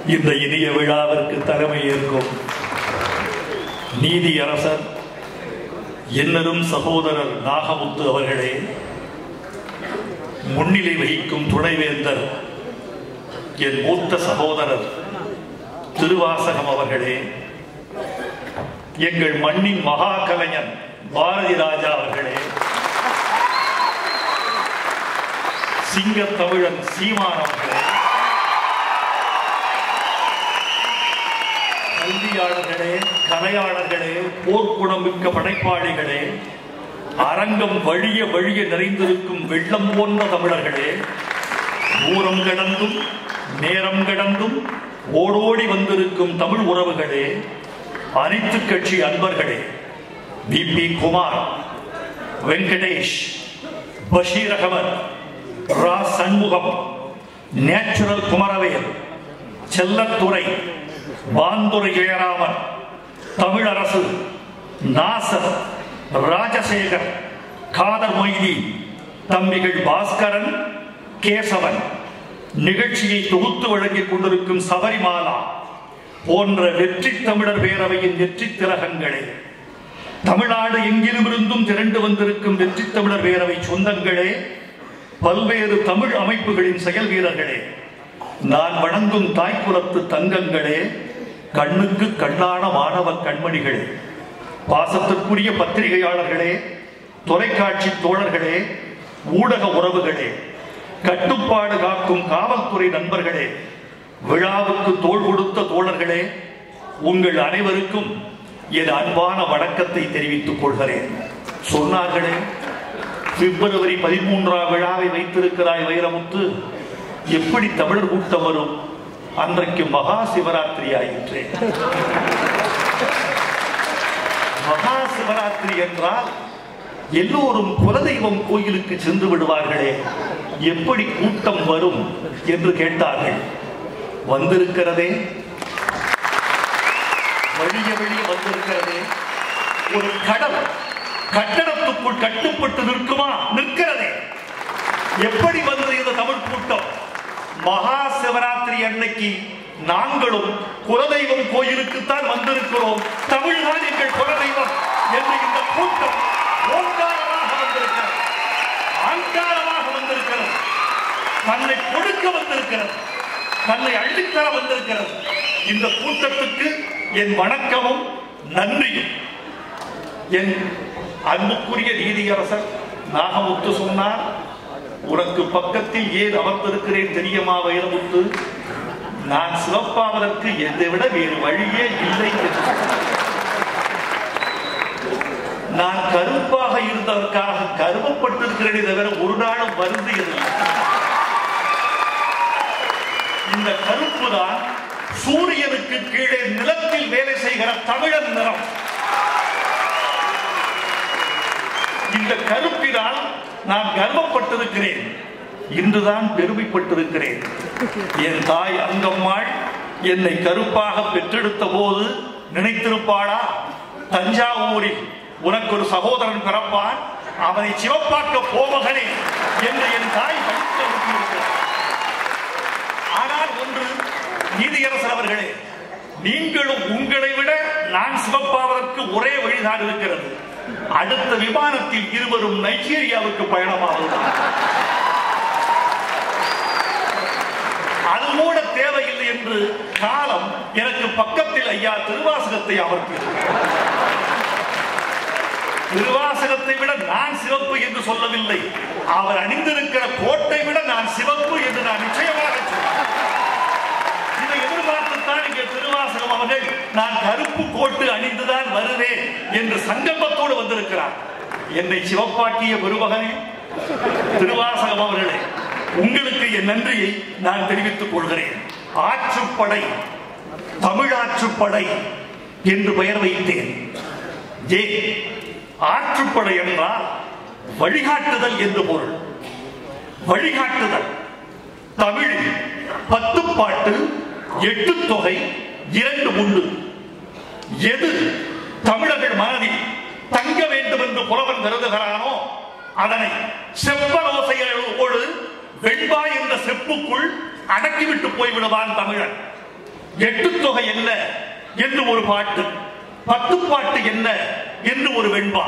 இந்த இனிய விழாவிற்கு தலைமை ஏற்கும் நீதியரசர் என்னரும் சகோதரர் நாகமுத்து அவர்களே முன்னிலை வகிக்கும் துணைவேந்தர் என் மூத்த சகோதரர் திருவாசகம் அவர்களே எங்கள் மண்ணின் மகா கலைஞன் பாரதி ராஜா அவர்களே சிங்கத் தமிழன் சீமான் அவர்களே கல்வியாளர்களே கலையாளர்களே போர்க்குணம் மிக்க படைப்பாளிகளே அரங்கம் வழிய வழிய நிறைந்திருக்கும் வெள்ளம் போன்ற தமிழர்களே தூரம் கடந்தும் நேரம் கடந்தும் ஓடோடி வந்திருக்கும் தமிழ் உறவுகளே அனைத்து கட்சி அன்பர்களே P P Kumar Venkatesh Basheer Ahmed Ra Shanmugam natural Kumaravel Chellathurai Vanthurai Jayaraman Tamilarasu Nasser Rajasekar Khader Moidhi தம்பிகள் பாஸ்கரன் கேசவன் நிகழ்ச்சியை தொகுத்து வழங்கிக் கொண்டிருக்கும் சபரிமாலா போன்ற வெற்றி தமிழர் பேரவையின் வெற்றி திலகங்களே தமிழ்நாடு எங்கிலுமிருந்தும் திரண்டு வந்திருக்கும் வெற்றி தமிழர் பேரவை சொந்தங்களே பல்வேறு தமிழ் அமைப்புகளின் செயல் வீரர்களே நான் வணங்கும் தாய்க்குலத்து தங்கங்களே கண்ணுக்கு கண்ணான மாணவ கண்மணிகளே பாசத்திற்குரிய பத்திரிகையாளர்களே தொலைக்காட்சி தோழர்களே ஊடக உறவுகளே கட்டுப்பாடு காக்கும் காவல்துறை நண்பர்களே விழாவுக்கு தோள் கொடுத்த தோழர்களே உங்கள் அனைவருக்கும் என் அன்பான வணக்கத்தை தெரிவித்துக் கொள்கிறேன் சொன்னார்களே பிப்ரவரி பதிமூன்றாம் விழாவை வைத்திருக்கிறாய் வைரமுத்து எப்படி தமிழர் கூட்டம் வரும் அன்றைக்கு மகா சிவராத்திரி ஆயிற்று மகா சிவராத்திரி என்றால் எல்லோரும் குலதெய்வம் கோயிலுக்கு சென்று விடுவார்களே எப்படி கூட்டம் வரும் என்று கேட்டார்கள் வந்திருக்கிறதே வழிய வழிய வந்திருக்கிறதே ஒரு கடல் கட்டடத்துக்குள் கட்டுப்பட்டு நிற்குமா நிற்கிறதே எப்படி வந்தது இந்த தமிழ் கூட்டம் மகா சிவராத்திரி அன்னைக்கு நாங்களும் குலதெய்வம் கோயிலுக்குத்தான் வந்திருக்கிறோம் தமிழ்தான் எங்கள் குலதெய்வம் என்று இந்த கூட்டம் ஓங்காரமாக வந்திருக்கிறது அங்காரமாக வந்திருக்கிறது தன்னை கொடுக்க வந்திருக்கிறது தன்னை அள்ளித்தர வந்திருக்கிறது இந்த கூட்டத்துக்கு என் வணக்கமும் நன்றியும் என் அன்புக்குரிய நீதியரசர் நாகமுத்து சொன்னார் உனக்கு பக்கத்தில் ஏன் அமர்ந்திருக்கிறேன் தெரியுமா வைரமுத்து நான் சிவப்பாவதற்கு என்னை விட வேறு வழியே இல்லை என்று சொன்னார். நான் கருப்பாக இருந்ததற்காக கருவப்பட்டிருக்கிறேனே தவிர ஒரு நாளும் வருந்தியதில்லை இந்த கருப்பு தான் சூரியனுக்கு கீழே நிலத்தில் வேலை செய்கிற தமிழன் நிறம் இந்த கருப்பினால் நான் கர்வப்பட்டிருக்கிறேன் இன்றுதான் பெருமைப்பட்டிருக்கிறேன் என் தாய் அங்கம்மாள் என்னை கருப்பாக பெற்றெடுத்த போது நினைத்திருப்பாளா தஞ்சாவூரில் உனக்கு ஒரு சகோதரன் பிறப்பான் அவனை சிவப்பாக்க போமகனே என்று என் தாய் படித்து அனுப்பியிருக்கிறார் ஆனால் ஒன்று நீதியரசர் அவர்களே நீங்களும் உங்களை விட நான் சிவப்பாவதற்கு ஒரே வழிதான் இருக்கிறது அடுத்த விமானத்தில் இருவரும் நைஜீரியாவுக்கு பயணமாவதுதான் அது கூட தேவையில்லை என்று காலம் எனக்கு பக்கத்தில் ஐயா திருவாசகத்தை அமர்த்தியது திருவாசகத்தை விட நான் சிவப்பு என்று சொல்லவில்லை அவர் அணிந்திருக்கிற கோட்டை விட நான் சிவப்பு என்று நான் நிச்சயமாக சொன்னேன் இதை எதிர்பார்த்துத்தான் இங்கே திருவாசகம் அவர்கள் நான் கருப்பு கோட்டு அணிந்துதான் வருவேன் என்று சங்கல்பத்தோடு வந்திருக்கிறார் என்னை சிவப்பாக்கிய பெருமகனே திருவாசகம் அவர்களே உங்களுக்கு என் நன்றியை நான் தெரிவித்துக் கொள்கிறேன் ஆற்றுப்படை தமிழாற்றுப்படை என்று பெயர் வைத்தேன் ஏ ஆற்றுப்படை என்றால் வழிகாட்டுதல் என்று பொருள் வழிகாட்டுதல் தமிழில் பத்து பாட்டு எட்டு தொகை இரண்டு உண்டு எது தமிழர்கள் மனதில் தங்க வேண்டும் என்று புலவன் கருதுகிறானோ அதனை செப்பலோசையோடு வெண்பா என்ற செப்புக்குள் அடக்கிவிட்டு போய்விடுவான் தமிழன் எட்டு தொகை என்ன என்று ஒரு பாட்டு பத்து பாட்டு என்ன என்று ஒரு வெண்பா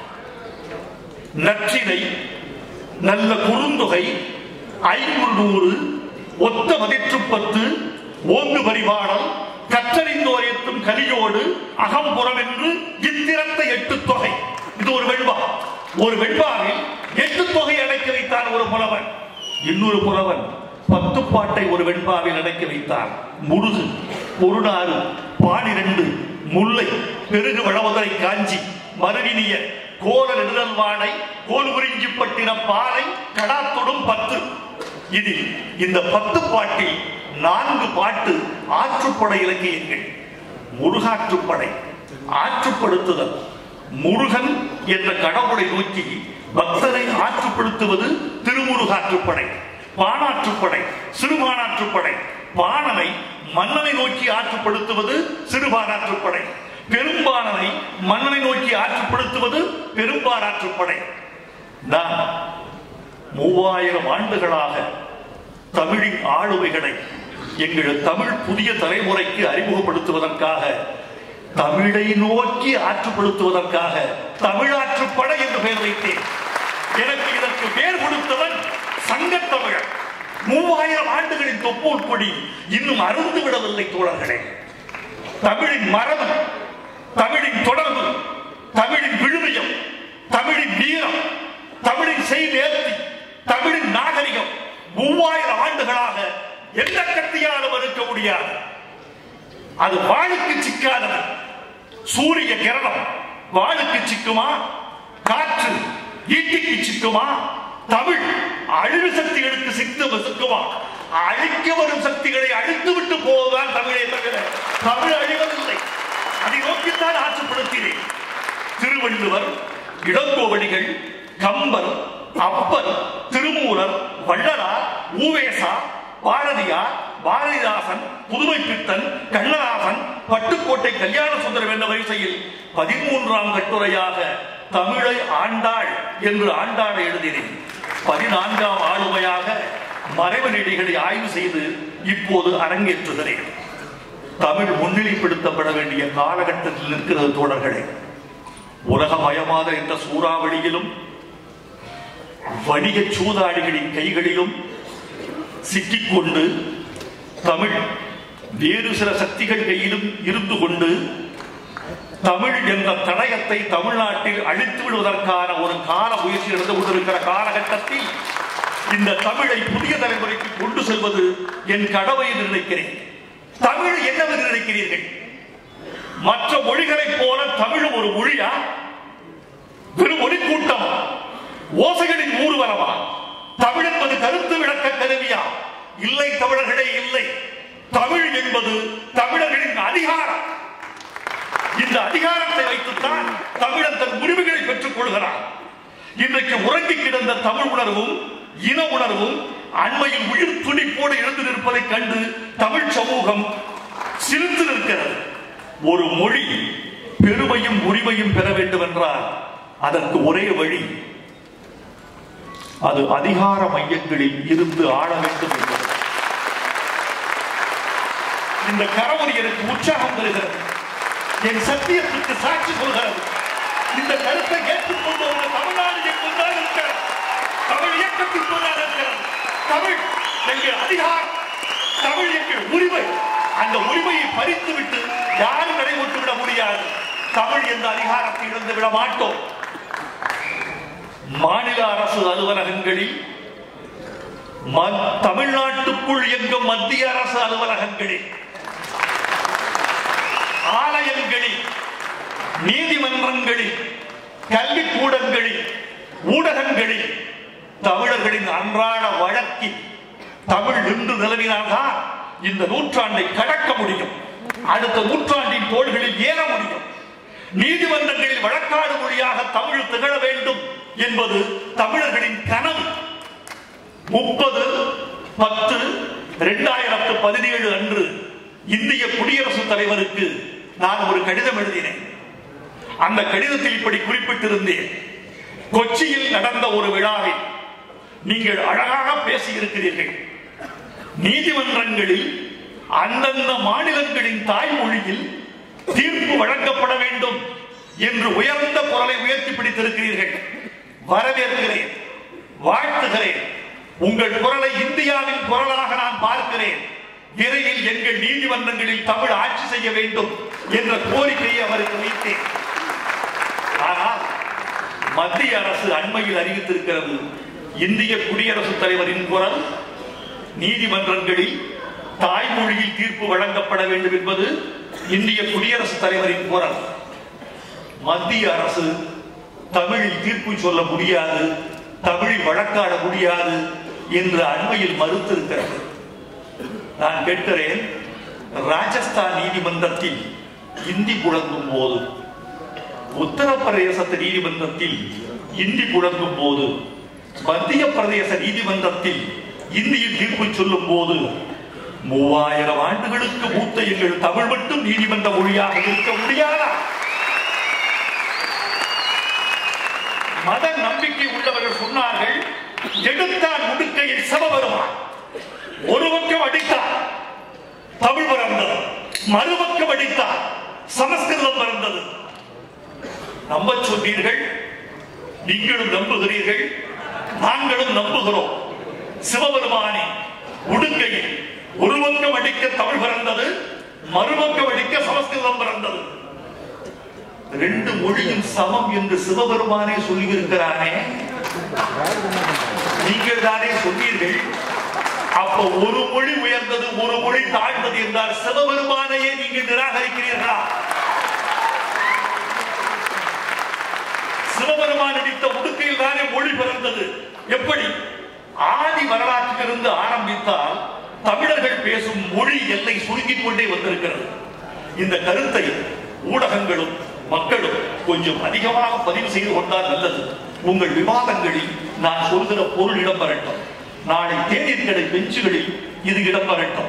நற்றினை நல்ல குறுந்தொகை ஐநூறு நூறு ஒத்த மதிற்று பத்து ஓங்கு பரிபாடல் கற்றறிந்தோர் எத்தும் கலியோடு அகம்புறம் என்று இத்திரத்த எட்டு தொகை இது ஒரு வெண்பா ஒரு வெண்பாவில் எட்டு தொகை அடைக்க வைத்தான் ஒரு புலவன் இன்னொரு புலவன் பத்து பாட்டை ஒரு வெண்பாவில் அடக்கி வைத்தார் முருகு பொருளாறு பானிரண்டு முல்லை பெருகு வளவதரை காஞ்சி மருவினிய கோல நெடுதல் வாடை கோல் குறிஞ்சி பட்டின பாறை கடாத்தொடும் பத்து இதில் இந்த பத்து பாட்டில் நான்கு பாட்டு ஆற்றுப்படை இலக்கியங்கள் முருகாற்றுப்படை ஆற்றுப்படுத்துதல் முருகன் என்ற கடவுளை நோக்கி பக்தரை ஆற்றுப்படுத்துவது திருமுருகாற்றுப்படை பானாற்றுப்படை சிறுபானாற்றுப்படை பாணனை மன்னனை நோக்கி ஆற்றுப்படுத்துவது சிறுபானாற்றுப்படை பெரும்பானனை மன்னனை நோக்கி ஆற்றுப்படுத்துவது பெரும்பானாற்றுப்படை நான் மூவாயிரம் ஆண்டுகளாக தமிழின் ஆளுமைகளை எங்கள் தமிழ் புதிய தலைமுறைக்கு அறிமுகப்படுத்துவதற்காக தமிழை நோக்கி ஆற்றுப்படுத்துவதற்காக தமிழாற்றுப்படை என்று பெயர் வைத்தேன் எனக்கு இதற்கு பேர் கொடுத்தவன் சங்கத்தமிழர் மூவாயிரம் ஆண்டுகளின் தொப்பூர் கொடி இன்னும் அருந்து விடவில்லை தோழர்களே தமிழின் மரபு தமிழின் தொடர்பு தமிழின் விழுமியம் தமிழின் வீரம் தமிழின் செய்தேர்த்தி தமிழின் நாகரிகம் மூவாயிரம் ஆண்டுகளாக எந்த கத்தியாலும் இருக்க முடியாது அது வாழுக்கு சிக்காதது சூரிய கிரணம் வாழுக்கு சிக்குமா காற்று ஈட்டிக்கு சிக்குமா தமிழ் அழிவு சக்திகளுக்கு சிக்கு சிக்குமா அழிக்க வரும் சக்திகளை அழித்து விட்டு போவதுதான் தமிழை தவிர தமிழ் அழிவதில்லை அதை நோக்கித்தான் ஆற்றுப்படுத்தினேன் திருவள்ளுவர் இளங்கோவடிகள் கம்பர் அப்பர் திருமூலர் வள்ளலார் ஊவேசா பாரதியார் பாரதிதாசன் புதுமை பித்தன் கண்ணதாசன் பட்டுக்கோட்டை கல்யாண சுந்தரம் என்ற வரிசையில் பதிமூன்றாம் கட்டுரையாக தமிழை ஆண்டாள் என்று ஆண்டாளை எழுதினேன் பதினான்காம் ஆளுமையாக மறைவு நெடிகளை ஆய்வு செய்து இப்போது அரங்கேற்றுகிறேன் தமிழ் முன்னிலைப்படுத்தப்பட வேண்டிய காலகட்டத்தில் இருக்கிறது தோழர்களே உலகமயமாத என்ற சூறாவளியிலும் வணிக சூதாடிகளின் கைகளிலும் சிக்கிக்கொண்டு தமிழ் வேறு சில சக்திகள் கையிலும் இருந்து கொண்டு தமிழ் என்ற தடயத்தை தமிழ்நாட்டில் அழித்து விடுவதற்கான ஒரு கால முயற்சி நடந்து கொண்டிருக்கிற காலகட்டத்தில் இந்த தமிழை புதிய தலைமுறைக்கு கொண்டு செல்வது என் கடமை என்று நினைக்கிறேன் தமிழ் என்னவென்று நினைக்கிறீர்கள் மற்ற மொழிகளைப் போல தமிழும் ஒரு மொழியா வெறும் ஒளி கூட்டம் ஓசைகளின் ஊர்வலமா தமிழ் என்பது கருத்து விளக்க கருவியா இல்லை தமிழர்களே இல்லை தமிழ் என்பது தமிழர்களின் அதிகாரம் இந்த அதிகாரத்தை வைத்துத்தான் தமிழன் தன் உரிமைகளை பெற்றுக் கொள்கிறான் இன்றைக்கு உறங்கி கிடந்த தமிழ் உணர்வும் இன உணர்வும் அண்மையில் உயிர் துடிப்போடு எழுந்து நிற்பதைக் கண்டு தமிழ் சமூகம் சிரித்து நிற்கிறது ஒரு மொழி பெருமையும் உரிமையும் பெற வேண்டும் என்றால் அதற்கு ஒரே வழி அது அதிகார மையங்களில் இருந்து ஆள வேண்டும் என்பது இந்த கரவொலி எனக்கு உற்சாகம் தருகிறது என் சத்தியத்துக்கு சாட்சி சொல்கிறது இந்த கருத்தை ஏற்றுக்கொண்டு ஒரு தமிழ்நாடு எங்கும்தான் இருக்கிறது தமிழ் இயக்கத்தின் போதாக இருக்கிறது தமிழ் எங்கள் அதிகாரம் தமிழ் எங்கள் உரிமை அந்த உரிமையை பறித்து விட்டு யாரும் நடைபெற்று விட முடியாது தமிழ் என்ற அதிகாரத்தை இழந்து விட மாட்டோம் மாநில அரசு அலுவலகங்களில் ம- தமிழ்நாட்டுக்குள் இயங்கும் மத்திய அரசு அலுவலகங்களில் ஆலயங்களில் நீதிமன்றங்களில் கல்விக்கூடங்களில் ஊடகங்களில் தமிழர்களின் அன்றாட வழக்கில் தமிழ் நின்று நிலவினால்தான் இந்த நூற்றாண்டை கடக்க முடியும் அடுத்த நூற்றாண்டின் தோள்களில் ஏற முடியும் நீதிமன்றங்களில் வழக்காடு மொழியாக தமிழ் திகழ வேண்டும் என்பது தமிழர்களின் கனவு முப்பது பத்து இரண்டாயிரத்து பதினேழு அன்று இந்திய குடியரசுத் தலைவருக்கு நான் ஒரு கடிதம் எழுதினேன் அந்த கடிதத்தில் இப்படி குறிப்பிட்டிருந்தேன் கொச்சியில் நடந்த ஒரு விழாவில் நீங்கள் அழகாக பேசியிருக்கிறீர்கள் நீதிமன்றங்களில் அந்தந்த மாநிலங்களின் தாய்மொழியில் தீர்ப்பு வழங்கப்பட வேண்டும் என்று உயர்ந்த குரலை உயர்த்தி பிடித்திருக்கிறீர்கள் வரவேற்கிறேன் வாழ்த்துகிறேன் உங்கள் குரலை இந்தியாவின் குரலாக நான் பார்க்கிறேன் விரைவில் எங்கள் நீதிமன்றங்களில் தமிழ் ஆட்சி செய்ய வேண்டும் என்ற கோரிக்கையை அவருக்கு வைத்தேன் ஆனால் மத்திய அரசு அண்மையில் அறிவித்திருக்கிறது இந்திய குடியரசுத் தலைவரின் குரல் நீதிமன்றங்களில் தாய்மொழியில் தீர்ப்பு வழங்கப்பட வேண்டும் என்பது இந்திய குடியரசுத் தலைவரின் குரல் மத்திய அரசு தமிழில் தீர்ப்பு சொல்ல முடியாது தமிழில் வழக்காட முடியாது என்று அண்மையில் மறுத்திருக்கிறது நான் கேட்கிறேன் ராஜஸ்தான் நீதிமன்றத்தில் இந்தி புழங்கும் போது உத்தரப்பிரதேச நீதிமன்றத்தில் இந்தி புழங்கும் போது மத்திய பிரதேச நீதிமன்றத்தில் இந்தியில் தீர்ப்பு சொல்லும் போது மூவாயிரம் ஆண்டுகளுக்கு மூத்த எங்கள் தமிழ் மட்டும் நீதிமன்ற மொழியாக இருக்க முடியாதா மத நம்பிக்கை உள்ளவர்கள் சொன்னார்கள் எடுத்தால் முடுக்கையை சம வருவான் ஒரு பக்கம் அடித்தார் தமிழ் பிறந்தது மறுபக்கம் அடித்தார் சமஸ்கிருதம் பிறந்தது நம்ப சொன்னீர்கள் நீங்களும் நம்புகிறீர்கள் நாங்களும் நம்புகிறோம் சிவபெருமானி உடுக்கையில் ஒரு பக்கம் அடிக்க தமிழ் பிறந்தது மறுபக்கம் அடிக்க சமஸ்கிருதம் பிறந்தது ரெண்டு மொழியும் சமம் என்று சிவபெருமானே சொல்லியிருக்கிறானே நீங்கள் தானே சொன்னீர்கள் அப்ப ஒரு மொழி உயர்ந்தது ஒரு மொழி தாழ்ந்தது என்றால் சிவபெருமானையே நீங்கள் நிராகரிக்கிறீர்களா சிவபெருமான் அடித்த உடுக்கையில் தானே மொழி பிறந்தது எப்படி ஆதி வரலாற்றிலிருந்து ஆரம்பித்தால் தமிழர்கள் பேசும் மொழி எல்லை சுருங்கிக் கொண்டே வந்திருக்கிறது இந்த கருத்தை ஊடகங்களும் மக்களும் கொஞ்சம் அதிகமாக பதிவு செய்து கொண்டால் நல்லது உங்கள் விவாதங்களில் நான் சொல்கிற பொருள் இடம்பெறட்டும் நாளை தேநீர் கடை பெஞ்சுகளில் இது இடம்பெறட்டும்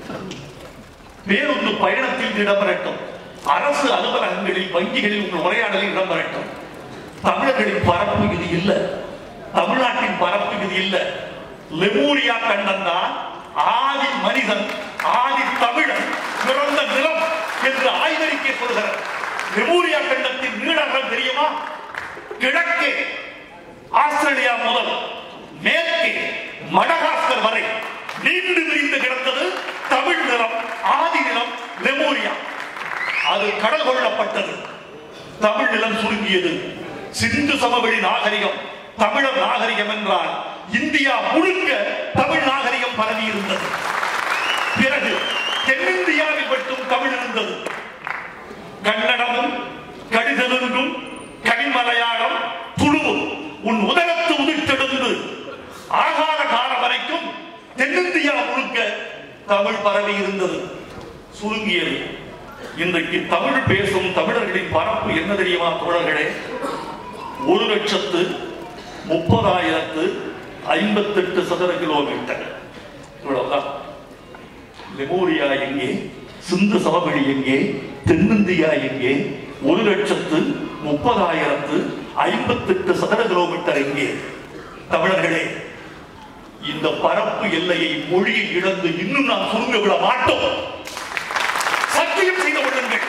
பேருந்து பயணத்தில் இடம்பெறட்டும் அரசு அலுவலகங்களில் வங்கிகளில் உங்கள் உரையாடலில் இடம்பெறட்டும் தமிழர்களின் பரப்பு இது இல்ல தமிழ்நாட்டின் பரப்பு இது இல்ல லெமூரியா கண்டம் தான் ஆதி மனிதன் ஆதி தமிழன் பிறந்த நிலம் என்று ஆய்வறிக்கை சொல்கிறார் லெமூரியா கண்டத்தின் நீளங்கள் தெரியுமா கிழக்கே ஆஸ்திரேலியா முதல் மேற்கே மடகாஸ்கர் வரை நீண்டு விரிந்து கிடந்தது தமிழ் நிலம் ஆதி நிலம் லெமூரியா அது கடல் கொள்ளப்பட்டது தமிழ் நிலம் சுருங்கியது சிந்து சமவெளி நாகரிகம் தமிழர் நாகரிகம் என்றால் இந்தியா முழுக்க தமிழ் நாகரிகம் பரவி இருந்தது பிறகு தென்னிந்தியாவில் மட்டும் தமிழ் இருந்தது கன்னடமும் கடிதலுங்கும் கவிமலையாளம் துளுவும் உன் உதரத்து உதிர்த்தெழுந்து ஆகார காலம் வரைக்கும் தென்னிந்தியா முழுக்க தமிழ் பரவி இருந்தது சுருங்கியது இன்றைக்கு தமிழ் பேசும் தமிழர்களின் பரப்பு என்ன தெரியுமா தோழர்களே ஒரு லட்சத்து முப்பதாயிரத்து ஐம்பத்தெட்டு சதுர கிலோமீட்டர் இவ்வளவுதான் லெமோரியா எங்கே சிந்து சமவெளி எங்கே தென்னிந்தியா எங்கே ஒரு லட்சத்து முப்பதாயிரத்து ஐம்பத்தெட்டு சதுர கிலோமீட்டர் எங்கே தமிழர்களே இந்த பரப்பு எல்லையை மொழியை இழந்து இன்னும் நாம் சுருங்க விட மாட்டோம் சத்தியம் செய்து கொள்ளுங்கள்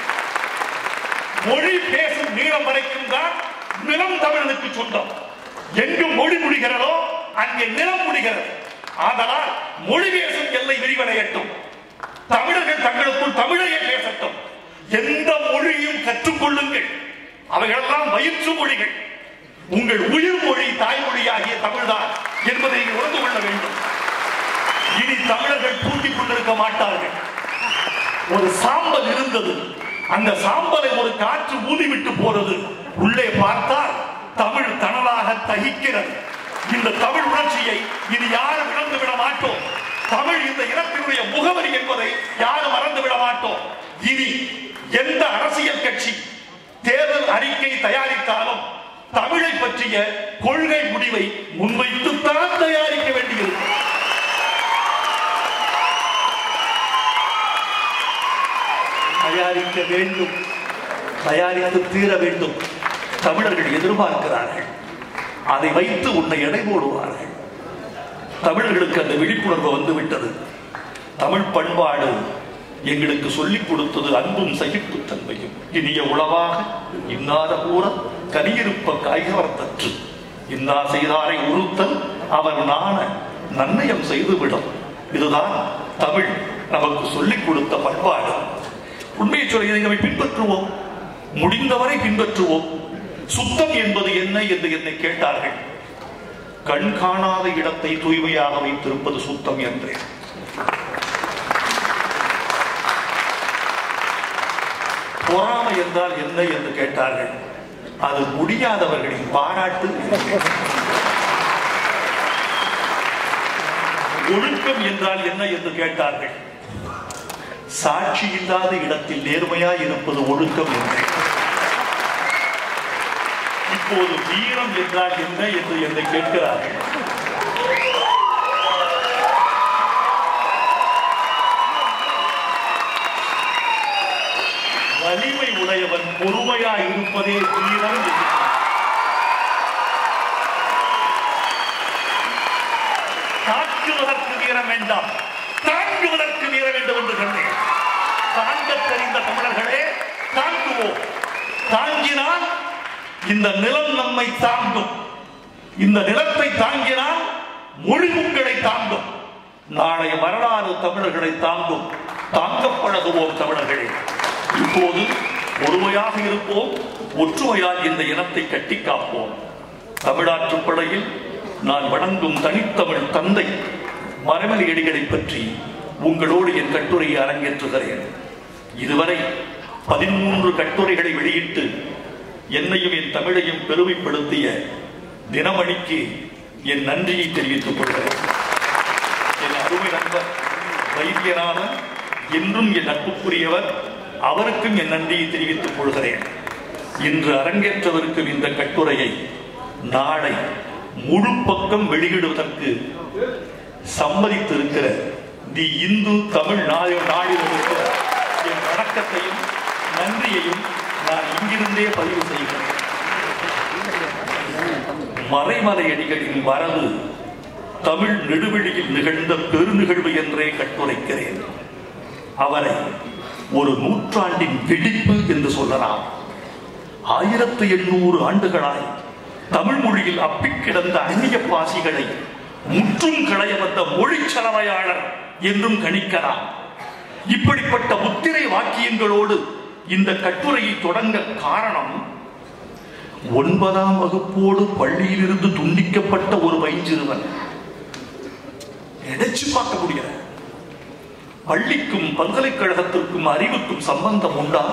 மொழி பேசும் நீளம் வரைக்கும் தான் நிலம் தமிழனுக்கு சொந்தம் எங்கு மொழி முடிகிறதோ அங்கே நிலம் முடிகிறது ஆதலால் மொழி பேசும் எல்லை விரிவடையட்டும் தமிழர்கள் தங்களுக்குள் தமிழையே பேசட்டும் எந்த மொழியும் கற்றுக்கொள்ளுங்கள் அவைகளெல்லாம் வயிற்று மொழிகள் உங்கள் உயிர் மொழி தாய்மொழியாகிய தமிழ்தான் என்பதை நீங்கள் உணர்ந்து கொள்ள வேண்டும் இனி தமிழர்கள் தூங்கிக் கொண்டிருக்க மாட்டார்கள் ஒரு சாம்பல் இருந்தது அந்த சாம்பலை ஒரு காற்று ஊதிவிட்டு போறது உள்ளே பார்த்தால் தமிழ் தனலாக தகிக்கிறது இந்த தமிழ் உணர்ச்சியை இனி யாரும் இழந்து விட மாட்டோம் தமிழ் இந்த இனத்தினுடைய முகவரி என்பதை யாரும் மறந்து விட மாட்டோம் இனி எந்த அரசியல் கட்சி தேர்தல் அறிக்கை தயாரித்தாலும் தமிழை பற்றிய கொள்கை முடிவை முன்வைத்துத்தான் தயாரிக்க வேண்டியிருக்கும் தயாரிக்க வேண்டும் தயாரித்து தீர வேண்டும் தமிழர்கள் எதிர்பார்க்கிறார்கள் அதை வைத்து உன்னை எடை போடுவார்கள் தமிழர்களுக்கு அந்த விழிப்புணர்வு வந்து விட்டது தமிழ் பண்பாடு எங்களுக்கு சொல்லிக் கொடுத்தது அன்பும் சகிப்புத்தன்மையும் இனிய உளவாக இன்னாத கூற கனியிருப்ப காய்கவர் தற்று இன்னா செய்தாரை உறுத்தல் அவர் நாண நன்னயம் செய்துவிடும் இதுதான் தமிழ் நமக்கு சொல்லிக் கொடுத்த பண்பாடு உண்மையை சொல்ல இதை நம்மை பின்பற்றுவோம் முடிந்தவரை பின்பற்றுவோம் சுத்தம் என்பது என்ன என்று என்னை கேட்டார்கள் கண் காணாத இடத்தை தூய்மையாக வைத்திருப்பது சுத்தம் என்றேன் பொறாமை என்றால் என்ன என்று கேட்டார்கள் அது முடியாதவர்களின் பாராட்டு என்றேன். ஒழுக்கம் என்றால் என்ன என்று கேட்டார்கள் சாட்சி இல்லாத இடத்தில் நேர்மையாய் இருப்பது ஒழுக்கம் என்றேன் இப்போது வீரம் என்றால் என்ன என்று என்னை கேட்கிறார்கள் வலிமை உடையவன் பொறுமையாய் இருப்பதே வீரம் என்று தாக்குவதற்கு வீரம் வேண்டாம் தாங்குவதற்கு வீரம் வேண்டும் என்று சொன்னேன் தாங்க தெரிந்த தமிழர்களே தாங்குவோம் தாங்கினால் இந்த நிலம் நம்மை தாங்கும் இந்த நிலத்தை தாங்கினால் மொழி உங்களை தாங்கும் நாளைய வரலாறு தமிழர்களை தாங்கும் தாங்க பழகுவோம் தமிழர்களே இப்போது ஒருமையாக இருப்போம் ஒற்றுமையால் இந்த இனத்தை கட்டி காப்போம் தமிழாற்றுப் படையில் நான் வணங்கும் தனித்தமிழ் தந்தை மரமலியடிகளை பற்றி உங்களோடு என் கட்டுரையை அரங்கேற்றுகிறேன் இதுவரை பதிமூன்று கட்டுரைகளை வெளியிட்டு என்னையும் என் தமிழையும் பெருமைப்படுத்திய தினமணிக்கு என் நன்றியை தெரிவித்துக் கொள்கிறேன் என் அருமை நண்பர் வைத்தியநாதன் என்றும் என் நட்புக்குரியவர் அவருக்கும் என் நன்றியை தெரிவித்துக் கொள்கிறேன் இன்று அரங்கேற்றவிருக்கும் இந்த கட்டுரையை நாளை முழு பக்கம் வெளியிடுவதற்கு சம்மதித்திருக்கிற தி இந்து தமிழ் நாடு நாளிதழுக்கு என் வணக்கத்தையும் நன்றியையும் நான் இங்கிருந்தே பதிவு செய்கிறேன் மறைமலை அடிகளின் வரவு தமிழ் நெடுவெளியில் நிகழ்ந்த பெருநிகழ்வு என்றே கட்டுரைக்கிறேன் அவரை ஒரு நூற்றாண்டின் வெடிப்பு என்று சொல்லலாம் ஆயிரத்து எண்ணூறு ஆண்டுகளாய் தமிழ் மொழியில் அப்பிக் கிடந்த அந்நிய பாசிகளை முற்றும் களைய வந்த மொழி சலவையாளர் என்றும் கணிக்கலாம் இப்படிப்பட்ட முத்திரை வாக்கியங்களோடு இந்த கட்டுரையை தொடங்க காரணம் ஒன்பதாம் வகுப்போடு பள்ளியிலிருந்து துண்டிக்கப்பட்ட ஒரு பைஞ்சிறுவன் நினைச்சு பார்க்க முடியல பள்ளிக்கும் பல்கலைக்கழகத்திற்கும் அறிவுக்கும் சம்பந்தம் உண்டா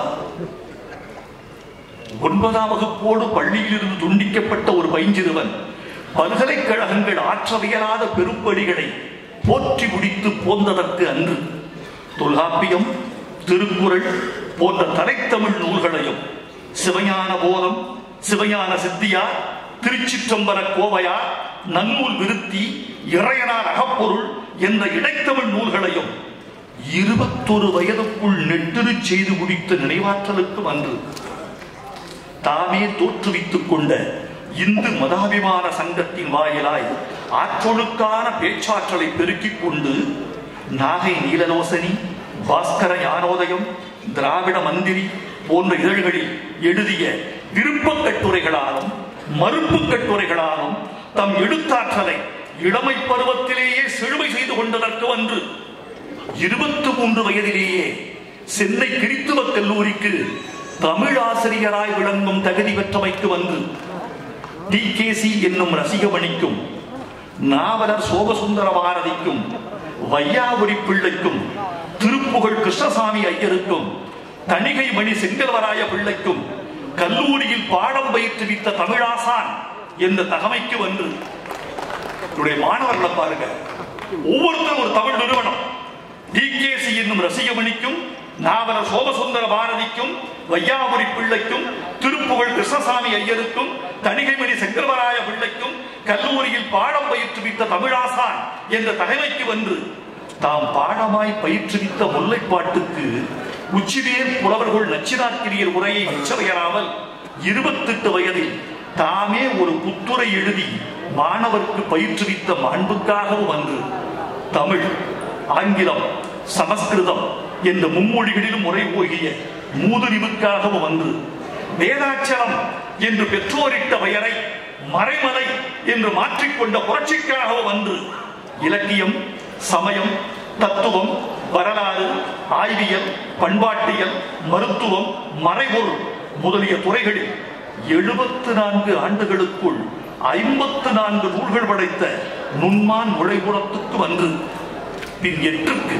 ஒன்பதாம் வகுப்போடு பள்ளியிலிருந்து துண்டிக்கப்பட்ட ஒரு பைஞ்சிறுவன் பல்கலைக்கழகங்கள் ஆற்றவியலாத பெருப்படிகளை போற்றி முடித்து போந்ததற்கு அன்று தொல்காப்பியம் திருக்குறள் போன்ற தலைத்தமிழ் நூல்களையும் சிவஞான போதம் சிவஞான சித்தியார் திருச்சிற்றம்பல கோவையார் நன்னூல் விருத்தி இறையனார் அகப்பொருள் என்ற இடைத்தமிழ் நூல்களையும் இருபத்தொரு வயதுக்குள் நெட்டுரு செய்து முடித்த நினைவாற்றலுக்கும் அன்று தாமே தோற்றுவித்துக் கொண்ட இந்து மதாபிமான சங்கத்தின் வாயிலாய் ஆற்றொழுக்கான பேச்சாற்றலை பெருக்கிக் கொண்டு நாகை நீலலோசனி பாஸ்கர ஞானோதயம் திராவிட மந்திரி போன்ற இதழ்களில் எழுதிய விருப்பக் கட்டுரைகளாலும் மறுப்பு கட்டுரைகளாலும் தம் எழுத்தாற்றலை இளமை பருவத்திலேயே செழுமை செய்து கொண்டதற்கு அன்று இருபத்தி மூன்று வயதிலேயே சென்னை கிறித்துவ கல்லூரிக்கு தமிழ் ஆசிரியராய் விளங்கும் தகுதி பெற்றமைக்கு வந்து டி கே சி என்னும் ரசிகமணிக்கும் நாவலர் சோமசுந்தர பாரதிக்கும் வையாபுரி பிள்ளைக்கும் திருப்புகழ் கிருஷ்ணசாமி ஐயருக்கும் தணிகை மணி செங்கல்வராய பிள்ளைக்கும் கல்லூரியில் பாடம் பயிற்றுவித்த தமிழாசான் என்ற தகமைக்கு வந்து என்னுடைய மாணவர்களை பாருங்க ஒவ்வொருத்தரும் ஒரு தமிழ் நிறுவனம் டிகேசி என்னும் ரசிகமணிக்கும் நாவலர் சோமசுந்தர பாரதிக்கும் வையாபுரி பிள்ளைக்கும் திருப்புகழ் கிருஷ்ணசாமி ஐயருக்கும் தணிகைமணி செங்கல்வராய பிள்ளைக்கும் கல்லூரியில் பாடம் பயிற்றுவித்த தமிழாசான் என்ற தகைமைக்கு வந்து தாம் பாடமாய் பயிற்றுவித்த முல்லைப்பாட்டுக்கு உச்சிவேர் புலவர்கள் நச்சினாக்கிரியர் உரையை மிச்சவையராமல் இருபத்தெட்டு வயதில் தாமே ஒரு புத்துரை எழுதி மாணவர்க்கு பயிற்றுவித்த மாண்புக்காகவும் அன்று தமிழ் ஆங்கிலம் சமஸ்கிருதம் என்ற மும்மொழிகளிலும் முறை ஓகிய மூதுரிவுக்காகவும் வந்து வேதாச்சலம் என்று பெற்றோரிட்ட பெயரை மறைமலை என்று மாற்றிக்கொண்ட புரட்சிக்காகவும் வந்து இலக்கியம் சமயம் தத்துவம் வரலாறு ஆய்வியல் பண்பாட்டியல் மருத்துவம் மறைபொருள் முதலிய துறைகளில் எழுபத்து நான்கு ஆண்டுகளுக்குள் ஐம்பத்து நான்கு நூல்கள் படைத்த நுண்மான் நுழைபுறத்துக்கு வந்து பின் எட்டுக்கு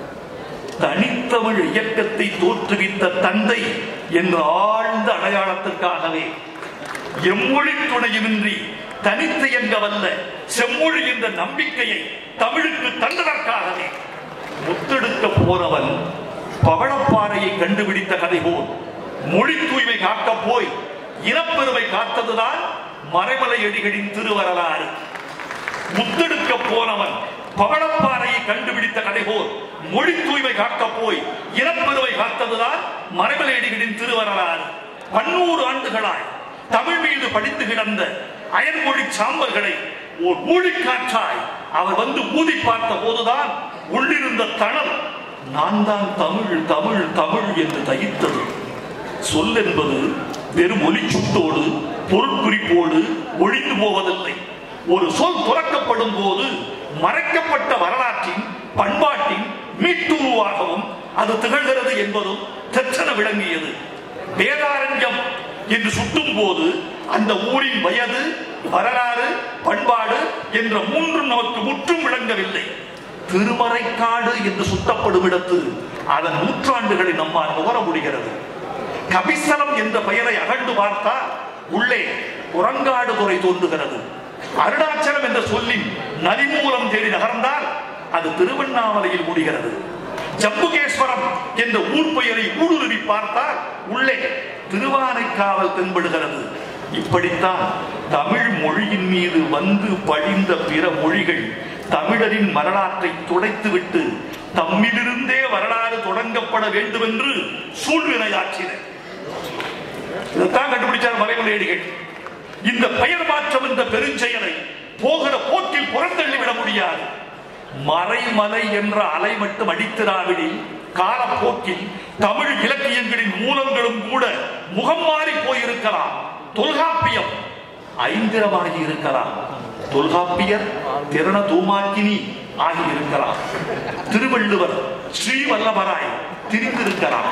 தனித்தமிழ் இயக்கத்தை தோற்றுவித்த தந்தை என்ற ஆழ்ந்த அடையாளத்திற்காகவே எம்மொழி துணையுமின்றி தனித்து எங்க வல்ல செம்மொழி என்ற நம்பிக்கையை தமிழுக்கு தந்ததற்காகவே முத்தெடுக்க போனவன் பவளப்பாறையை கண்டுபிடித்த கதை போல் மொழி தூய்மை காக்க போய் இனப்பெருமை காத்ததுதான் மறைமலை எடிகளின் திருவரலாறு முத்தெடுக்க போனவன் பவளப்பாறையை கண்டுபிடித்த கதை போல் மொழி தூய்மை காக்க போய் இனப்பெருமை காத்ததுதான் மறைமலையடிகளின் திருவரலாறு பன்னூறு ஆண்டுகளாய் தமிழ் மீது படித்து கிடந்த அயன்மொழி சாம்பல்களை ஓர் ஊழிக்காற்றாய் அவர் வந்து ஊதி பார்த்த போதுதான் உள்ளிருந்த தணல் நான் தான் தமிழ் தமிழ் தமிழ் என்று தகித்தது சொல் என்பது வெறும் ஒலிச்சுட்டோடு பொருட்குறிப்போடு ஒழிந்து போவதில்லை ஒரு சொல் துறக்கப்படும் போது மறைக்கப்பட்ட வரலாற்றின் பண்பாட்டின் மீட்டுருவாகவும் அது திகழ்கிறது என்பதும் தெற்றன விளங்கியது வேதாரண்யம் என்று சுட்டும் போது அந்த ஊரின் வயது வரலாறு பண்பாடு என்ற மூன்றும் நமக்கு முற்றும் விளங்கவில்லை திருமறைக்காடு என்று சுட்டப்படும் இடத்து அதன் நூற்றாண்டுகளை நம்மால் நுகர முடிகிறது கபிஸ்தலம் என்ற பெயரை அகழ்ந்து பார்த்தால் உள்ளே புறங்காடு துறை தோன்றுகிறது அருணாச்சலம் என்ற சொல்லின் நதிமூலம் தேடி நகர்ந்தால் அது திருவண்ணாமலையில் முடிகிறது ஜம்புகேஸ்வரம் என்ற ஊர் பெயரை ஊடுருவி பார்த்தால் உள்ளே திருவானைக்காவல் தென்படுகிறது இப்படித்தான் தமிழ் மொழியின் மீது வந்து படிந்த பிற மொழிகள் தமிழரின் வரலாற்றை துடைத்துவிட்டு தம்மிலிருந்தே வரலாறு தொடங்கப்பட வேண்டும் என்று சூழ்நிலையாற்றின இதைத்தான் கண்டுபிடிச்சார் மறைமலையடிகள் இந்த பெயர் மாற்றம் என்ற பெருஞ்செயலை போகிற போக்கில் புறந்தள்ளி விட முடியாது மறைமலை என்ற அலை மட்டும் அடித்திராவிடில் காலப்போக்கில் தமிழ் இலக்கியங்களின் மூலங்களும் கூட முகம் மாறி போயிருக்கலாம் தொல்காப்பியம் ஐந்திரமாகி இருக்கலாம் தொல்காப்பியர் திறன தூமாக்கினி ஆகி இருக்கலாம் திருவள்ளுவர் ஸ்ரீவல்லவராய் திரிந்திருக்கலாம்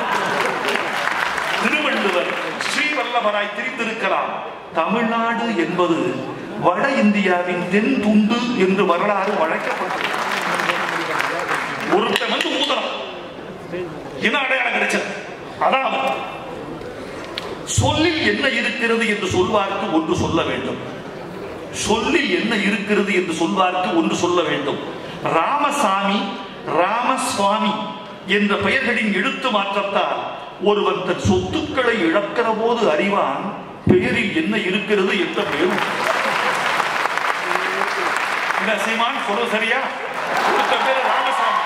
திருவள்ளுவர் ஸ்ரீவல்லவராய் திரிந்திருக்கலாம் தமிழ்நாடு என்பது வட இந்தியாவின் தென் துண்டு என்று வரலாறு வழங்கப்பட்டது ஒருத்தன் வந்து ஊதலாம் என்ன அடையாளம் கிடைச்சது அதாவது சொல்லில் என்ன இருக்கிறது என்று சொல்வார்க்கு ஒன்று சொல்ல வேண்டும் சொல்லில் என்ன இருக்கிறது என்று சொல்வார்க்கு ஒன்று சொல்ல வேண்டும் ராமசாமி ராமசுவாமி என்ற பெயர்களின் எழுத்து மாற்றத்தால் ஒருவன் தன் சொத்துக்களை இழக்கிற போது அறிவான் பெயரில் என்ன இருக்கிறது என்ற பெயரும் என்ன சீமான் சொல்ல சரியா ஒருத்தன் பேரு ராமசாமி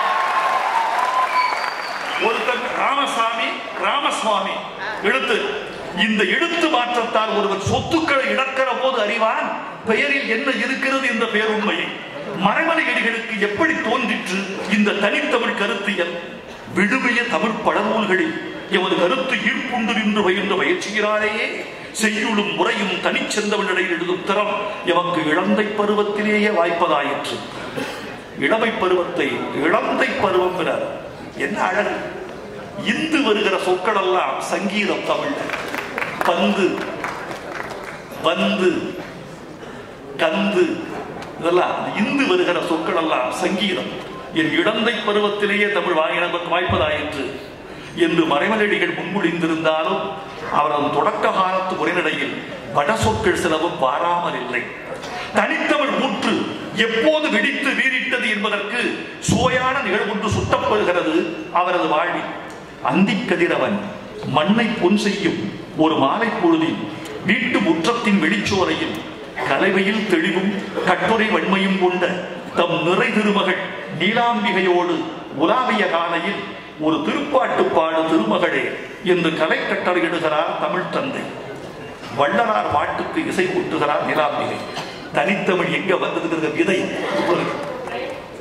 ஒருத்தன் ராமசாமி ராமசுவாமி எழுத்து இந்த எழுத்து மாற்றத்தால் ஒருவன் சொத்துக்களை இழக்கிற போது அறிவான் பெயரில் என்ன இருக்கிறது என்ற பேருண்மையை மறைமலை அடிகளுக்கு எப்படி தோன்றிற்று இந்த தனித்தமிழ் கருத்தியல் விடுமைய தமிழ் பழநூல்களில் எமது கருத்து ஈர்ப்புண்டு நின்று பயின்ற பயிற்சியினாலேயே செய்யுளும் முறையும் தனிச்செந்தவனிடையில் எழுதும் திறம் எமக்கு இளந்தை பருவத்திலேயே வாய்ப்பதாயிற்று இளமை பருவத்தை இளந்தை பருவம் என்கிறார். என்ன அழகு இந்து வருகிற சொற்கள் எல்லாம் சங்கீதம் தமிழ் பந்து வந்து கந்து இதெல்லாம் இந்து வருகிற சொற்கள் எல்லாம் சங்கீதம் என் இளந்தை பருவத்திலேயே தமிழ் வாங்கி நமக்கு வாய்ப்பதாயிற்று என்று மறைமலடிகள் முன்மொழிந்திருந்தாலும் அவரது தொடக்க காலத்து உரைநடையில் வட சொற்கள் சிலவும் வாராமல் இல்லை தனித்தமிழ் ஊற்று எப்போது வெடித்து வீறிட்டது என்பதற்கு சுவையான நிகழ்வொன்று சுட்டப்படுகிறது அவரது வாழ்வில் அந்திக் கதிரவன் மண்ணை பொன் செய்யும் ஒரு மாலை பொழுதில் வீட்டு முற்றத்தின் வெளிச்சோலையில் கலைவையில் தெளிவும் கட்டுரை வன்மையும் கொண்ட தம் நிறை திருமகள் நீலாம்பிகையோடு உலாவிய காலையில் ஒரு திருப்பாட்டு பாடு திருமகளே என்று கலை கட்டளையிடுகிறார் தமிழ் தந்தை வள்ளலார் பாட்டுக்கு இசை கூட்டுகிறார் நிலாம்பிகை தனித்தமிழ் எங்க வந்ததுங்கிற விதை இப்பொழுது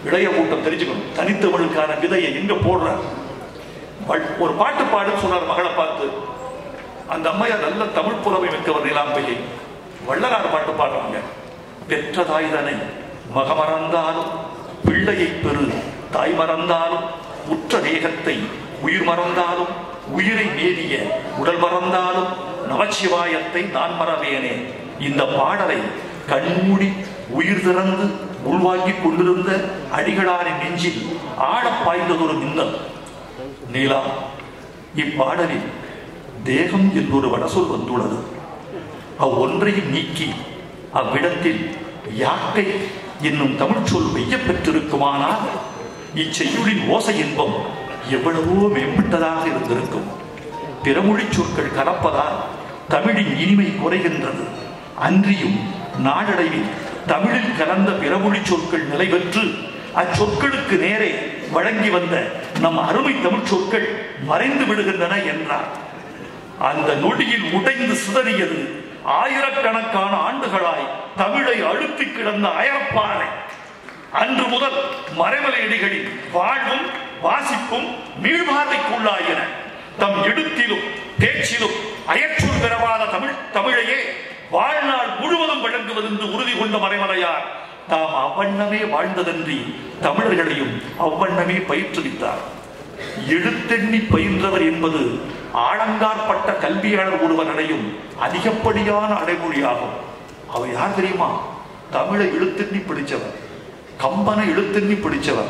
இளைய கூட்டம் தெரிஞ்சுக்கணும் தனித்தமிழுக்கான விதையை எங்க போடுறார் வள்- ஒரு பாட்டு பாடுன்னு சொன்னார் மகளை பார்த்து அந்த அம்மையார் நல்ல தமிழ் புலமை மிக்கவர் நீலாம்பிகை வள்ளலார் பாட்டு பாடுறாங்க பெற்ற தாய்தனை மகமறந்தாலும் பிள்ளையை பெறு தாய் மறந்தாலும் உற்ற தேகத்தை உயிர் மறந்தாலும் உயிரை மேதிய உடல் மறந்தாலும் நமச்சிவாயத்தை நான் மறவேனே இந்த பாடலை கண்மூடி உயிர் திறந்து உள்வாங்கிக் கொண்டிருந்த அடிகளாரின் நெஞ்சில் ஆழப் பாய்ந்ததொரு மின்னல் நீலா இப்பாடலில் தேகம் என்றொரு வடசொல் வந்துள்ளது அவ்வொன்றையும் நீக்கி அவ்விடத்தில் யாக்கை என்னும் தமிழ் சொல் வெய்யப் பெற்றிருக்குமானால் இச்செய்யுளின் ஓசை இன்பம் எவ்வளவோ மேம்பட்டதாக இருந்திருக்கும் பிறமொழிச் சொற்கள் கலப்பதால் தமிழின் இனிமை குறைகின்றது அன்றியும் நாளடைவில் தமிழில் கலந்த பிறமொழிச் சொற்கள் நிலை பெற்று அச்சொற்களுக்கு நேரே வழங்கி வந்த நம் அருமை தமிழ் சொற்கள் மறைந்து விடுகின்றன என்றார் அந்த நொடியில் உடைந்து சிதறியது ஆயிரக்கணக்கான ஆண்டுகளாய் தமிழை அழுத்தி கிடந்த அயற்பாறை அன்று முதல் மறைமலையடிகளின் வாழ்வும் வாசிப்பும் மீள்பார்வைக்குள்ளாயின தம் எழுத்திலும் பேச்சிலும் அயற்சொல் பெறவாத தமிழ் தமிழையே வாழ்நாள் முழுவதும் வழங்குவது என்று உறுதி கொண்ட மறைமலையார் தாம் அவ்வண்ணமே வாழ்ந்ததன்றி தமிழர்களையும் அவ்வண்ணமே பயிற்றுவித்தார் எழுத்தெண்ணி பயின்றவர் என்பது ஆழங்காற்பட்ட கல்வியாளர் ஒருவனடையும் அதிகப்படியான அடைமொழியாகும் அவர் யார் தெரியுமா தமிழை எழுத்தெண்ணி படிச்சவர் கம்பனை எழுத்தெண்ணி படிச்சவர்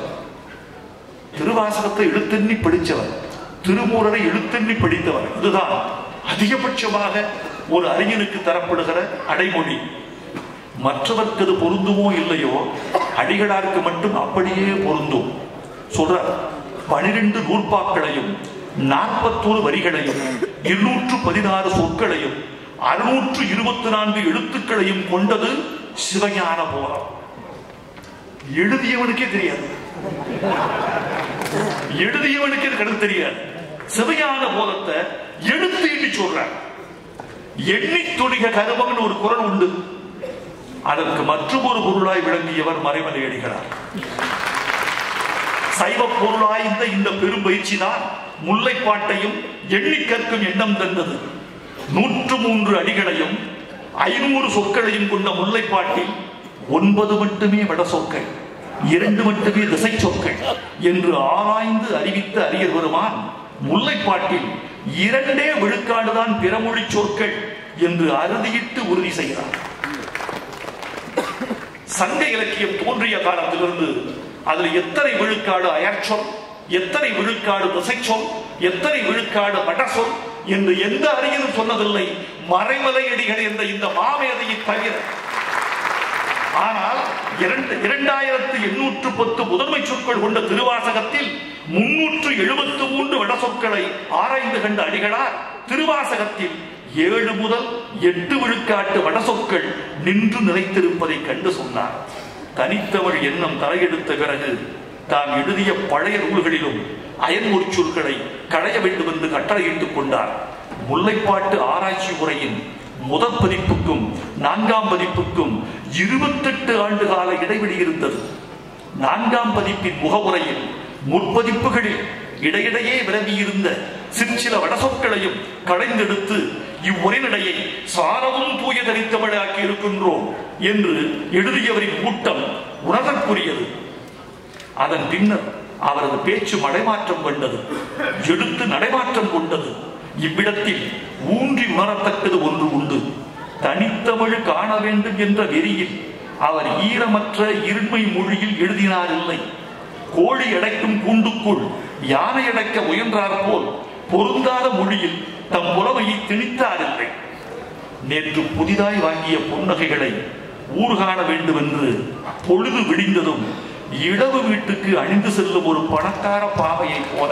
திருவாசகத்தை எழுத்தெண்ணி படிச்சவர் திருமூரரை எழுத்தெண்ணி படித்தவர் இதுதான் அதிகபட்சமாக ஒரு அறிஞனுக்கு தரப்படுகிற அடைமொழி மற்றவர்க்கு அது பொருந்துமோ இல்லையோ அடிகளாருக்கு மட்டும் அப்படியே பொருந்தும் சொல்றார் பனிரெண்டு நூற்பாக்களையும் நாற்பத்தோரு வரிகளையும் இருநூற்று பதினாறு சொற்களையும் அறுநூற்று இருபத்தி நான்கு எழுத்துக்களையும் கொண்டது சிவஞான போரம் எழுதியவனுக்கே தெரியாது எழுதியவனுக்கு இது கணக்கு தெரியாது சிவஞான போதத்தை எழுத்து எண்ணி சொல்றார் எண்ணி துணிக கருமம்னு ஒரு குரல் உண்டு அதற்கு மற்றொரு பொருளாய் விளங்கியவர் மறைமலை அடிகளார் சைவ பொருளாய்ந்த இந்த பெரும் பயிற்சி தான் முல்லைப்பாட்டையும் எண்ணி கற்கும் எண்ணம் தந்தது நூற்று மூன்று அடிகளையும் ஐநூறு சொற்களையும் கொண்ட முல்லைப்பாட்டில் ஒன்பது மட்டுமே வட சொற்கள் இரண்டு மட்டுமே திசை சொற்கள் என்று ஆராய்ந்து அறிவித்த அறிஞர் பெருமான் முல்லைப்பாட்டில் இரண்டே விழுக்காடுதான் பிறமொழி சொற்கள் என்று அறுதியிட்டு உறுதி செய்கிறார் சங்க இலக்கியம் தோன்றிய காலத்திலிருந்து அதுல எத்தனை விழுக்காடு அயற்சொல் எத்தனை விழுக்காடு திசைச்சொல் எத்தனை விழுக்காடு வடசொல் என்று எந்த அறிஞரும் சொன்னதில்லை மறைமலை அடிகள் என்ற இந்த மாமேதையை தவிர ஆனால் இரண்டு இரண்டாயிரத்து எண்ணூற்று பத்து முதன்மை சொற்கள் கொண்ட திருவாசகத்தில் முன்னூற்று எழுபத்து மூன்று வடசொற்களை ஆராய்ந்து கண்ட அடிகளார் திருவாசகத்தில் ஏழு முதல் எட்டு விழுக்காட்டு வடசொற்கள் நின்று நிலைத்திருப்பதை கண்டு சொன்னார் தனித்தமிழ் எண்ணம் தலையெடுத்த பிறகு தான் எழுதிய பழைய நூல்களிலும் அயன்மொழி சொற்களை களைய வேண்டும் என்று கட்டளையிட்டுக் கொண்டார் முல்லைப்பாட்டு ஆராய்ச்சி முறையின் முதல் பதிப்புக்கும் நான்காம் பதிப்புக்கும் இருபத்தெட்டு ஆண்டு கால இடைவெளி இருந்தது நான்காம் பதிப்பின் முகவுரையில் முற்பதிப்புகளில் இடையிடையே விலகியிருந்த சிற்சில வடசொற்களையும் களைந்தெடுத்து இவ்வுரைநடையை சாரவும் தூய தனித்தமிழாக்கி இருக்கின்றோம் என்று எழுதியவரின் கூட்டம் உணர்தற்குரியது அதன் பின்னர் அவரது பேச்சு மடைமாற்றம் கொண்டது எழுத்து நடைமாற்றம் கொண்டது இவ்விடத்தில் ஊன்றி உணரத்தக்கது ஒன்று உண்டு தனித்தமிழ் காண வேண்டும் என்ற வெறியில் அவர் ஈரமற்ற இருண்மை மொழியில் எழுதினார் இல்லை கோழி அடைக்கும் கூண்டுக்குள் யானை அடைக்க முயன்றார் போல் பொருந்தாத மொழியில் தம் புலமையை திணித்தார் இல்லை நேற்று புதிதாய் வாங்கிய புன்னகைகளை ஊர் காண வேண்டும் என்று பொழுது விடிந்ததும் இடவு வீட்டுக்கு அணிந்து செல்லும் ஒரு பணக்கார பாவையை போல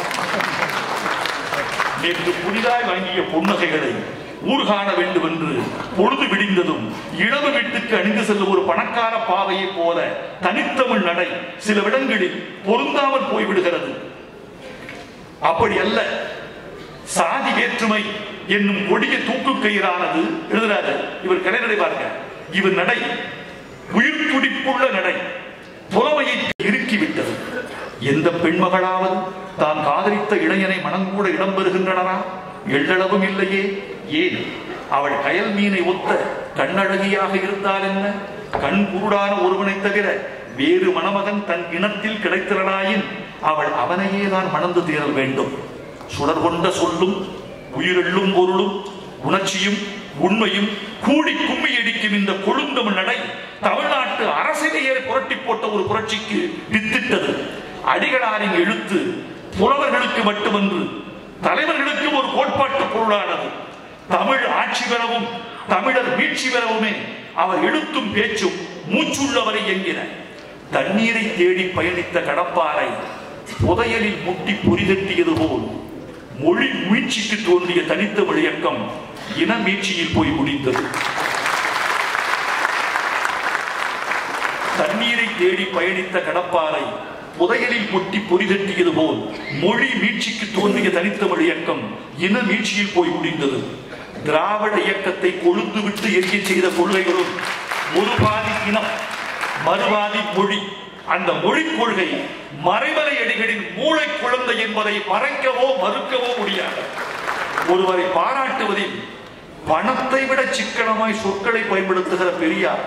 நேற்று புதிதாய் வாங்கிய புன்னகைகளை ஊர் காண வேண்டும் என்று பொழுது விடிந்ததும் இளவு வீட்டுக்கு அணிந்து செல்லும் ஒரு பணக்கார பாவையை போல தனித்தமிழ் நடை சில இடங்களில் பொருந்தாமல் போய்விடுகிறது அப்படி அல்ல சாதி வேற்றுமை என்னும் கொடிய தூக்கு கயிறானது எழுதுறாரு இவர் கடைநடை பாருங்க இவர் நடை உயிர் துடிப்புள்ள நடை புறமையை இரு எந்த பெண்மகளாவது தான் காதலித்த இளைஞனை மனங்கூட இடம்பெறுகின்றனரா எள்ளளவும் இல்லையே ஏன் அவள் கயல் மீனை ஒத்த கண்ணழகியாக இருந்தால் என்ன கண் குருடான ஒருவனை தவிர வேறு மணமகன் தன் இனத்தில் கிடைத்திரனாயின் அவள் அவனையே தான் மணந்து தீரல் வேண்டும் சுடர் கொண்ட சொல்லும் உயிரெள்ளும் பொருளும் உணர்ச்சியும் உண்மையும் கூடி கும்மி அடிக்கும் இந்த கொழுந்தமிழ் நடை தமிழ்நாட்டு அரசியலையே புரட்டி போட்ட ஒரு புரட்சிக்கு வித்திட்டது அடிகளாரின் எழுத்து புலவர்களுக்கு மட்டுமன்று தலைவர்களுக்கும் ஒரு கோட்பாட்டு பொருளானது தமிழ் ஆட்சி பெறவும் தமிழர் மீட்சி பெறவுமே அவர் எழுத்தும் பேச்சும் மூச்சுள்ளவரை என்கிற தண்ணீரை தேடி பயணித்த கடப்பாறை புதையலில் முட்டி பொறிதட்டியது போல் மொழி மீட்சிக்கு தோன்றிய தனித்தமிழ் இயக்கம் இன மீட்சியில் போய் முடிந்தது தண்ணீரை தேடி பயணித்த கடப்பாறை புதையலில் முட்டி பொறிதட்டியது போல் மொழி மீட்சிக்கு தோன்றிய தனித்தமிழ் இயக்கம் இன மீட்சியில் போய் முடிந்தது திராவிட இயக்கத்தை கொழுந்து விட்டு எரிய செய்த கொள்கைகளும் ஒரு பாதி இனம் மறுபாதி மொழி அந்த மொழி கொள்கை மறைமலை அடிகளின் மூளை குழந்தை என்பதை மறைக்கவோ மறுக்கவோ முடியாது ஒருவரை பாராட்டுவதில் பணத்தை விட சிக்கனமாய் சொற்களை பயன்படுத்துகிற பெரியார்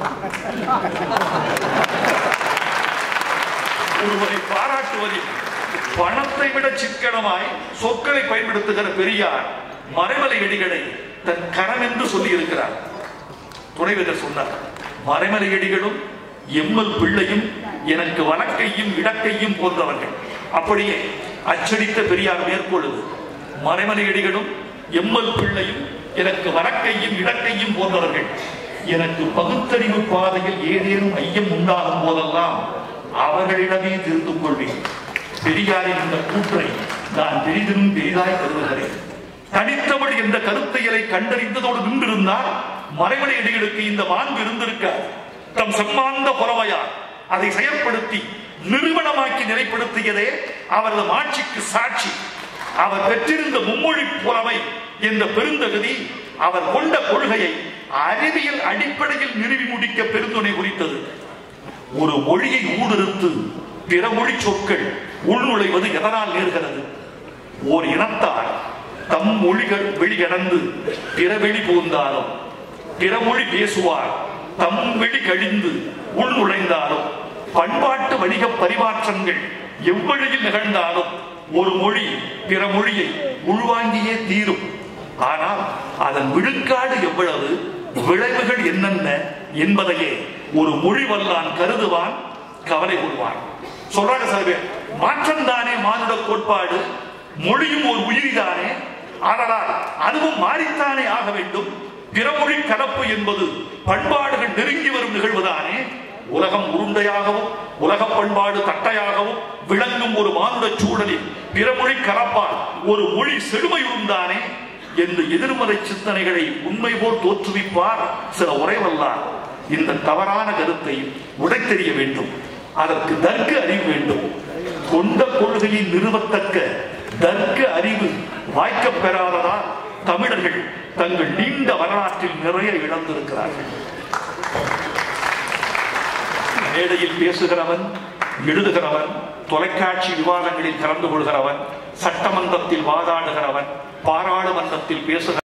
ஒருவரை பாராட்டுவதில் பணத்தை விட சிக்கனமாய் சொற்களை பயன்படுத்துகிற பெரியார் மறைமலை அடிகளை தன் கரம் என்று சொல்லி இருக்கிறார் துணைவேந்தர் சொன்னார் மறைமலை அடிகளும் எம்எல் பிள்ளையும் எனக்கு வழக்கையும் இடக்கையும் போன்றவர்கள் அப்படியே அச்சடித்த பெரியார் மேற்கொள்ளுது மறைமலை அடிகளும் எம்எல் பிள்ளையும் எனக்கு வழக்கையும் இடக்கையும் போன்றவர்கள் எனக்கு பகுத்தறிவு பாதையில் ஏதேனும் ஐயம் உண்டாகும் போதெல்லாம் அவர்களிடமே தெரிந்து கொள்வேன் பெரியாரின் இந்த கூற்றை நான் பெரிதிலும் பெரிதாய் கருதுகிறேன் தனித்தமிழ் என்ற கருத்தையலை கண்டறிந்ததோடு நின்றிருந்தால் மறைமலை அடிகளுக்கு இந்த மாண்பு இருந்திருக்காது தம் செம்மாந்த புறவையார் அதை செயற்படுத்தி நிறுவனமாக்கி நிலைப்படுத்தியதே அவரது ஆட்சிக்கு சாட்சி அவர் பெற்றிருந்த மும்மொழி புலமை என்ற பெருந்தகுதி அவர் கொண்ட கொள்கையை அறிவியல் அடிப்படையில் நிறுவி முடிக்க பெருந்துணை குறித்தது ஒரு மொழியை ஊடுருத்து பிற மொழி சொற்கள் உள்நுழைவது எதனால் நேர்கிறது ஓர் இனத்தார் தம் மொழிகள் வெளிகடந்து பிற வெளி புகுந்தாலும் பிற மொழி பேசுவார் தம் வெளி கழிந்து உள் நுழைந்தாலும் பண்பாட்டு வணிக பரிமாற்றங்கள் எவ்வழியில் நிகழ்ந்தாலும் ஒரு மொழி பிற மொழியை உள்வாங்கியே தீரும் ஆனால் அதன் விழுக்காடு எவ்வளவு விளைவுகள் என்னென்ன என்பதையே ஒரு மொழி வல்லான் கருதுவான் கவலை கொள்வான் சொல்றாங்க சில பேர் மாற்றம் தானே மானுட கோட்பாடு மொழியும் ஒரு உயிரிதானே ஆனால் அதுவும் மாறித்தானே ஆக வேண்டும் பிறமொழி கலப்பு என்பது பண்பாடுகள் நெருங்கி வரும் நிகழ்வுதானே உலகம் உருண்டையாகவும் உலக பண்பாடு தட்டையாகவும் விளங்கும் ஒரு மானுட சூழலில் பிறமொழி கலப்பால் ஒரு மொழி செழுமையுண்டானே என்று எதிர்மறை சிந்தனைகளை உண்மை போல் தோற்றுவிப்பார் சில உரைவல்லார் இந்த தவறான கருத்தை உடைத்தெறிய வேண்டும் அதற்கு தர்க்க அறிவு வேண்டும் கொண்ட கொள்கையை நிறுவத்தக்க தர்க்க அறிவு வாய்க்கப் பெறாததால் தமிழர்கள் தங்கள் நீண்ட வரலாற்றில் நிறைய இழந்திருக்கிறார்கள் மேடையில் பேசுகிறவன் எழுதுகிறவன் தொலைக்காட்சி விவாதங்களில் கலந்து கொள்கிறவன் சட்டமன்றத்தில் வாதாடுகிறவன் பாராளுமன்றத்தில் பேசுகிறவன்